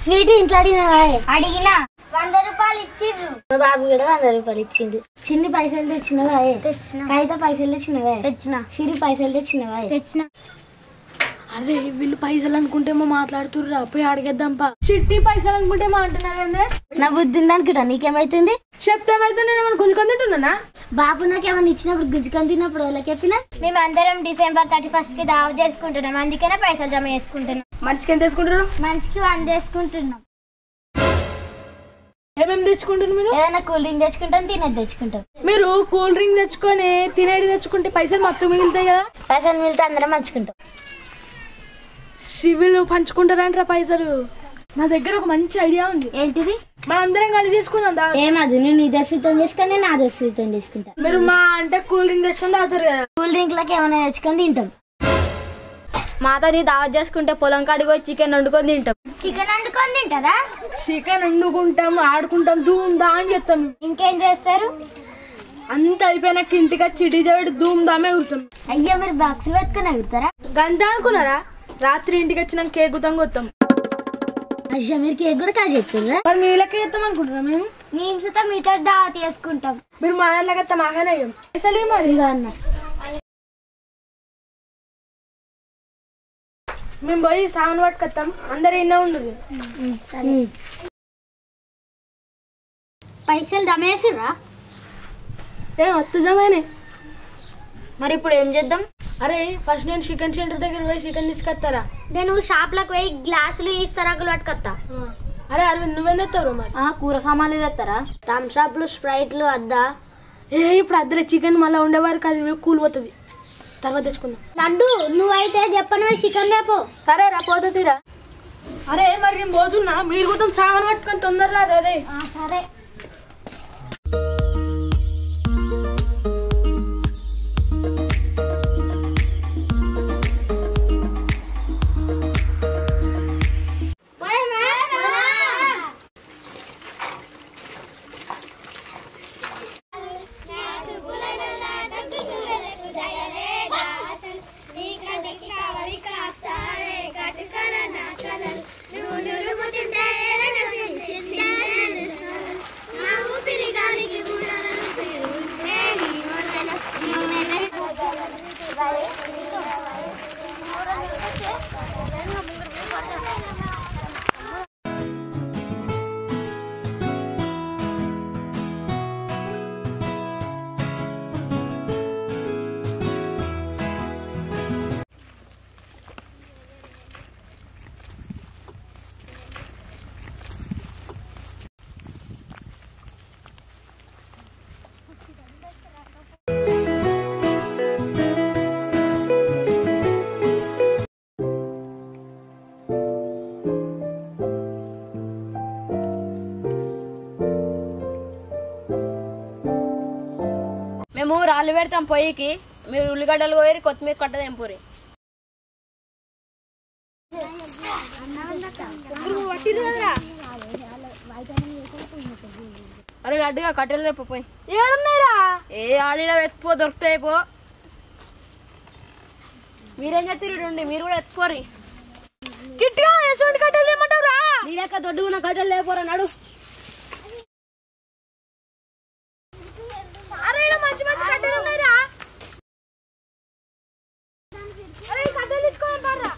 Sweet ఇంట్లో అడిగినావా అడిగినా వంద రూపాయలు ఇచ్చిర్రు మా బాబు కూడా వంద రూపాయలు ఇచ్చిండు చిన్ని పైసలు తెచ్చినవా తెచ్చిన కవిత పైసలు తెచ్చినవా తెచ్చిన సిరి పైసలు తెచ్చినవా తెచ్చిన అరే వీళ్ళు పైసలు అనుకుంటేమో మాట్లాడుతుర్రా పోయి అడిగేద్దాంపా చిట్టి పైసలు అనుకుంటే మా అంటున్నారండి నా బుద్ధి ఉంది అనుకుంటా నీకేమైతుంది చెప్తే అయితే నేను ఏమైనా గుంజుకొని తింటున్నానా బాబు నాకేమైనా ఇచ్చినప్పుడు గుంజుకొని తిన్నప్పుడు ఎలా చెప్పినా మేము అందరం డిసెంబర్ థర్టీ ఫస్ట్ కి దావ చేసుకుంటున్నాం అందుకనే పైసలు జమ చేసుకుంటున్నాం మనిషికి ఎంత తీసుకుంటారు మనిషికి వంద వేసుకుంటున్నాం ఏమేమి తెచ్చుకుంటారు మీరు ఏదైనా కూల్ డ్రింక్ తెచ్చుకుంటాం తినేది తెచ్చుకుంటాం మీరు కూల్ డ్రింక్ తెచ్చుకొని తినేది తెచ్చుకుంటే పైసలు మొత్తం మిగులుతాయి కదా పైసలు మిగిలితే అందరం పంచుకుంటాం సివిల్ పంచుకుంటారంటారా పైసలు నా దగ్గర ఒక మంచి ఐడియా ఉంది ఏంటిది మనం అందరం కలిసి చేసుకుందాం దా ఏమదు నువ్వు నీ దశతో తీసుకొని నేను నా దశతో తీసుకుంటా మీరు మా అంటే కూల్ డ్రింక్ తెచ్చుకొని తాగుతారు కదా కూల్ డ్రింక్ లకి ఏమైనా తెచ్చుకొని తింటాం మాతని దావత్ చేసుకుంటే పొలం కాడికి పోయి చికెన్ వండుకొని తింటాం చికెన్ వండుకొని తింటారా చికెన్ వండుకుంటాం ఆడుకుంటాం ధూమ్ దా అని చెప్తాం ఇంకేం చేస్తారు అంత అయిపోయినాక ఇంటికి వచ్చి డిజైడ్ ధూమ్ దామే ఎగురుతాం అయ్యో మీరు బాక్సులు పెట్టుకొని ఎగురుతారా గంట అనుకున్నారా రాత్రి ఇంటికి వచ్చినాక కేక్ గుతాం కొత్తాం అయ్యో మీరు కేక్ కూడా కాదు చెప్తుర్రా మరి మీలకే చేస్తాం అనుకుంటారా మేము మేము సుతా మీతో దావత్ చేసుకుంటాం మీరు మా దాంట్లో మాగానే అయ్యాం అసలు మరి ఇదిగో అన్న మేము పోయి సామాన్ పట్టుకొస్తాం అందరు ఎన్నో ఉండదు ఉమ్. పైసలు జమ చేసిర్రా ఏం అత్తుజమైనాయి మరి ఇప్పుడు ఏం చేద్దాం అరే ఫస్ట్ నేను చికెన్ సెంటర్ దగ్గర పోయి చికెన్ తీసుకొస్తారా నేను షాప్లకు పోయి గ్లాసులు ఈస్తరాకులు పట్టుకొస్తా అరే అరవింద్ నువ్వేం తెస్తావు మరి ఆ కూర సామాన్లు తెస్తారా థమ్స్అప్లు స్ప్రైట్లు అద్దా ఏ ఇప్పుడు అద్దరే చికెన్ మళ్ళీ ఉండే వరకు అది కూలిపోతుంది తర్వాత తెచ్చుకుందాం లడ్డు నువ్వైతే చెప్పను చికెన్ రేపు సరే రా పోతే తీరా అరే మరి నేను పోతున్నా మీరు కూడా సామాన్ పట్టుకొని తొందరగా రా రే సరే మేము రాళ్ళు పెడతాం పొయ్యికి మీరు ఉల్లిగడ్డలు కోరి కొత్తిమీర కట్ట తెంపురి అరే అడ్డుగా కట్టెలు తెప్పు పోయి ఏడున్నాయిరా ఏ ఆడిడ వెతుకుపో దొరుకుతాయి పో మీరేం చెప్తారు రండి మీరు కూడా ఎత్తుకోరి కిట్గా ఎటువంటి కట్టెలు ఏమంటావురా నీ లెక్క దొడ్డుకున్న కట్టెలు లేకపోరా నడు అరే ఈడ మంచి మంచి కట్టెలు ఉన్నాయిరా అరే ఈ కట్టెలు తీసుకోవాలి పారా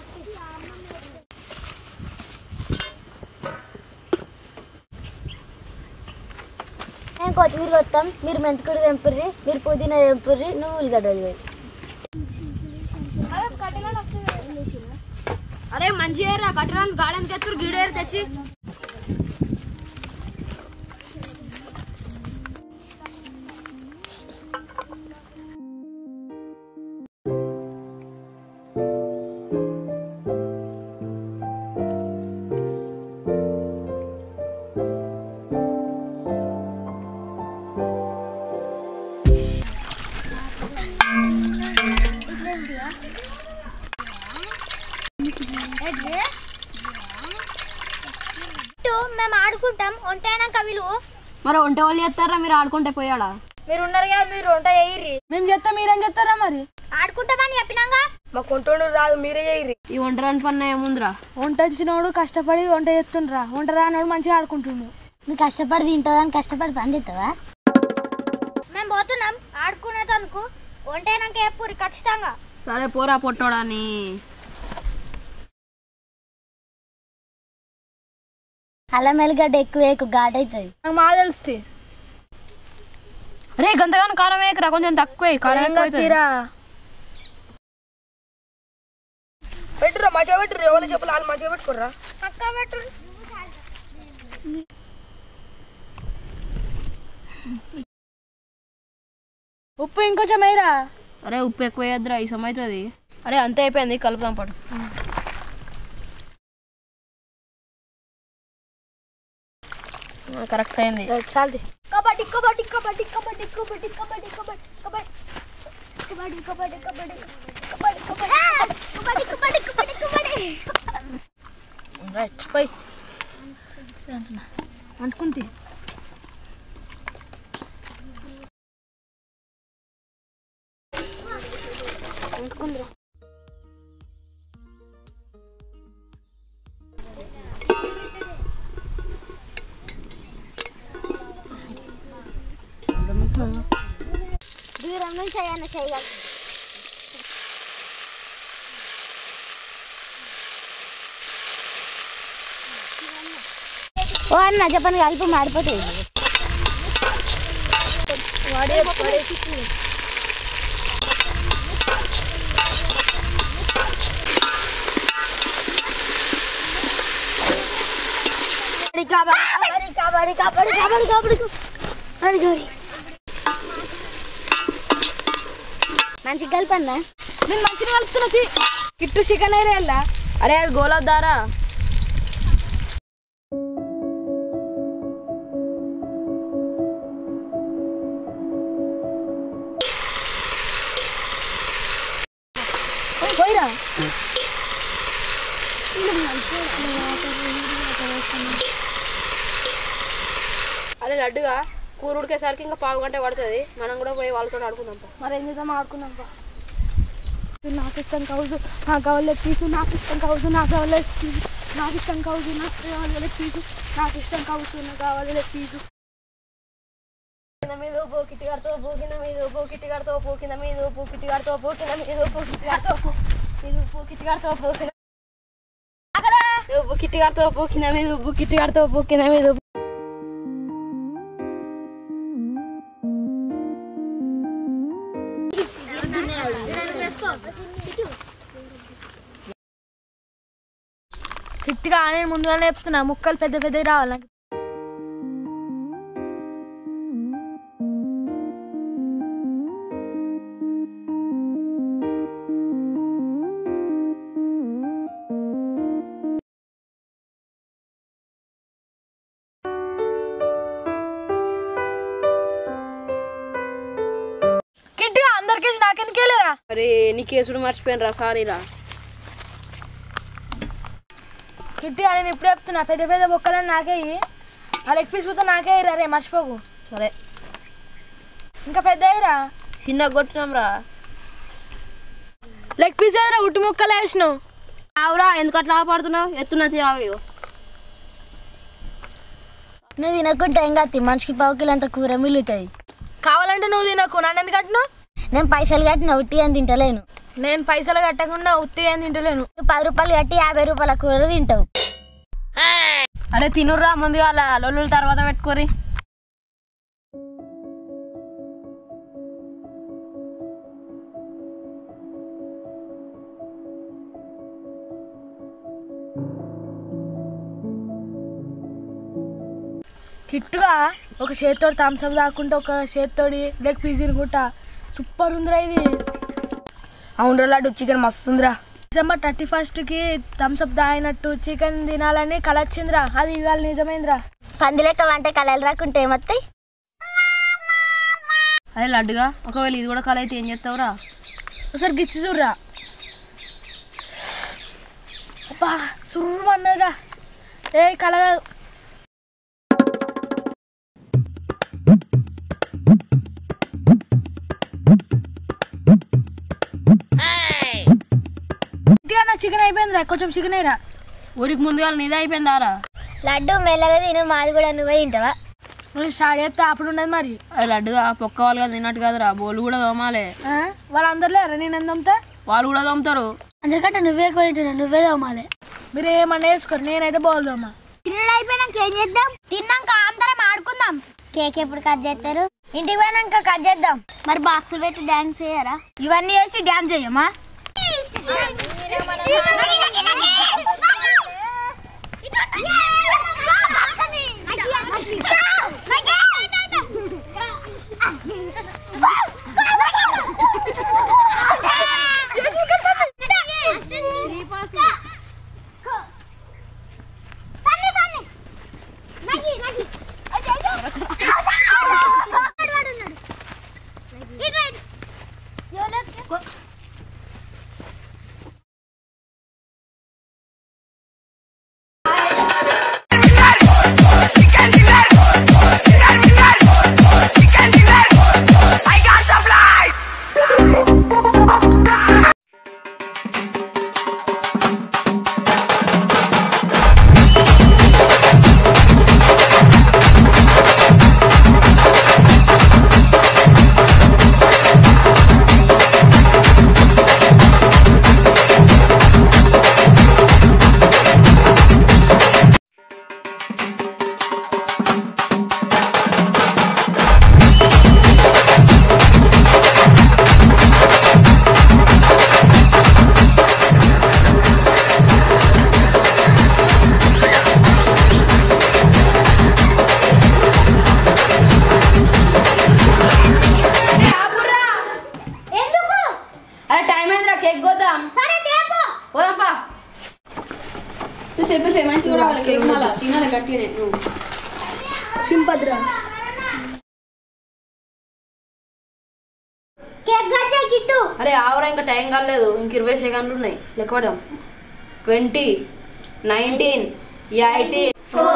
మేము కొత్తిమీర కొత్తాం మీరు మెంతికూర తెంపుర్రి మీరు పుదీనా తెంపుర్రి నువ్వు ఉల్లిగడ్డలు వేయి అరే మంచిగా రా కట్టడానికి గార్డెన్ తెచ్చురు గీడేరు తెచ్చి మేము ఆడుకుంటాం ఒంటైనాక విలువ మరి వంట వాళ్ళు చేస్తారా మీరు ఆడుకుంటే పోయాడా మీరు ఉన్నారు కదా మీరు వంట చేయర్రి మేము చెప్తా మీరేం చెప్తారా మరి ఆడుకుంటామని చెప్పినాగా మా కొంటోడు రాదు మీరే చేయరు ఈ వంటరాని పన్న ఏముందిరా వంట వచ్చినోడు కష్టపడి వంట చేస్తుండ్రా వంట రానోడు మంచిగా ఆడుకుంటుండు నువ్వు కష్టపడి తింటావు అని కష్టపడి పని చేస్తావా మేము పోతున్నాం ఆడుకునేటందుకు వంటేనాక ఎప్పుడు ఖచ్చితంగా సరే పోరా పొట్టోడాని అల్లం ఎల్లిగడ్డ ఎక్కువ ఎక్కువ ఘాట్ అవుతుంది నాకు మా తెలుస్తుంది అరే గంతగానం కారం వేయకరా కొంచెం తక్కువే కారం ఎక్కువ అవుతుంది. తీరా పెట్టురా మంచిగా పెట్టురు ఎవరు చెప్పాలి వాళ్ళు మంచిగా పెట్టుకోర్రా చక్కగా పెట్టు ఉప్పు ఇంకొంచెం వేయరా అరే ఉప్పు ఎక్కువ వేయద్దురా ఈ అవుతుంది అరే అంతే అయిపోయింది కలుపుదాం పడు కరెక్ట్ అయింది చాలది కబడ్డీ కబడ్డీ కబడ్డీ కబడ్డీ కబడ్డీ కబడ్డీ కబడ్డీ కబడ్డీ కబడ్డీ కబడ్డీ కబడ్డీ కబడ్డీ కబడ్డీ కబడ్డీ కబడ్డీ కబడ్డీ రైట్ పోయి అంటుకుంది దూరం నుంచి అయ్యాను చేయగల ఓ అన్న చెప్పని కలిపి మాడిపోతుంది కబడ్డీ కబడ్డీ కబడ్డీ కబడ్డీ కబడ్డీ కబడ్డీ కబడ్డీ మంచిగా కలిపన్నా నేను మంచిగా కలుపుతున్నా తీ. కిట్టు చికెన్ అయితే వెళ్ళా అరే అవి గోలొద్దారా పోయిరా అరే లడ్డుగా కూర ఉడికేసరికి ఇంకా పావు గంట పడుతుంది మనం కూడా పోయి వాళ్ళతో ఆడుకుందాం పా. మరి ఏం చేద్దాం ఆడుకుందాం బా. నాకు ఇష్టం కౌజు నాకు కావాలి పీసు నాకు ఇష్టం కౌజు నాకు కావాలి పీసు నాకు ఇష్టం కౌజు నాకు కావాలి పీసు నాకు ఇష్టం కౌజు నాకు కావాలి పీసు కింద మీద పో కిట్టి కడతావు పో కింద మీద పో కిట్టి కడతావు పో కింద మీద పో కిట్టి కడతావు పో కింద మీద పో కిట్టి కడతావు పో మీద పో కిట్టి కడతావు పో కింద నువ్వు కిట్టి కడతావు పో కింద మీద ఉప్పు కిట్టి కడతావు పో కింద మీద ఉప్పు. హిట్గా నేను ముందుగానే చెప్తున్నా ముక్కలు పెద్ద పెద్దవి రావాలి నాకు కిట్టిగా అందరికేసి నాకెందుకు వెళ్ళారా అరే నీ కేసుడు మర్చిపోయాను రా సారీ రా కిట్టిగా నేను ఇప్పుడు చెప్తున్నా పెద్ద పెద్ద బొక్కలని నాకే ఇయ్యి. ఆ లెగ్ పీస్ కూడా నాకే ఇరా రే మర్చిపోకు సరే ఇంకా పెద్ద అయ్యిరా చిన్న కొట్టినాం రా లెగ్ పీస్ ఏదిరా ఉట్టి ముక్కలు వేసినావు ఆవురా ఎందుకు అట్లా పడుతున్నావు ఎత్తున్నా ఆవు నువ్వు తినకుంటే ఏం కాదు మనిషికి పావు కిలో అంత కూర మిగులుతుంది కావాలంటే నువ్వు తినకు నన్ను ఎందుకు కట్టినావు నేను పైసలు కట్టిన ఉట్టి అని తింటలేను నేను పైసలు కట్టకుండా ఉత్తి ఏం తింటలేను నువ్వు పది రూపాయలు కట్టి యాభై రూపాయల కూర తింటావు అరే తినుర్రా ముందుగా అలా లొల్లుల తర్వాత పెట్టుకోరి కిట్టుగా ఒక చేతితోటి థమ్స్అప్ తాకుంటే ఒక చేతితోడి లెగ్ పీస్ తినుకుంటా సూపర్ ఉందిరా ఇది అవును లడ్డు చికెన్ మస్తు ఉందిరా డిసెంబర్ థర్టీ ఫస్ట్కి థమ్స్అప్ తాగినట్టు చికెన్ తినాలని కళ వచ్చిందిరా అది ఇవాళ నిజమైందిరా పంది లెక్క వంట కళలు రాకుంటే ఏమొస్తాయి అరే లడ్డుగా ఒకవేళ ఇది కూడా కల అయితే ఏం చేస్తావురా ఒకసారి గిచ్చి చూడరా అబ్బా సుర్రు అన్నదా ఏ కళ కాదు. చికెన్ అయిపోయిందిరా కొంచెం చికెన్ అయ్యరా ఊరికి ముందుగా నీదే అయిపోయిందారా లడ్డు మెల్లగా తిను మాది కూడా నువ్వే తింటావా నేను స్టార్ట్ చేస్తే అప్పుడు ఉన్నది మరి అది లడ్డుగా పొక్క వాళ్ళు కదా తిన్నట్టు కదరా బోళ్ళు కూడా తోమాలి ఆ? వాళ్ళందరిలో ఎర్ర నేను ఎంతంతా వాళ్ళు కూడా తోముతారు అందరికంటే నువ్వే ఎక్కువ తింటున్నావు నువ్వే తోమాలి మీరు ఏమన్నా వేసుకోరు నేనైతే బాగుందమ్మా తినడం అయిపోయినాక ఏం చేద్దాం తిన్నాక అందరం ఆడుకుందాం కేక్ ఎప్పుడు కట్ చేస్తారు ఇంటికి పోయినాక కట్ చేద్దాం మరి బాక్సులు పెట్టి డాన్స్ చేయరా ఇవన్నీ వేసి డ్యాన్స్ చేయమా అరే టైం అయిందిరా కేక్ కోద్దాం పోదాంపా సేపు సేపు మంచిగా కూడా వాళ్ళ కేక్ మళ్ళా తినాలి గట్టిగానే నువ్వు సింపద్ర కేక్ కట్ చేయి కిట్టు అరే ఆవరా ఇంకా టైం కాలేదు ఇంక ఇరవై సెకండ్లు ఉన్నాయి లెక్క పడదాం ట్వంటీ నైన్టీన్ ఎయిటీన్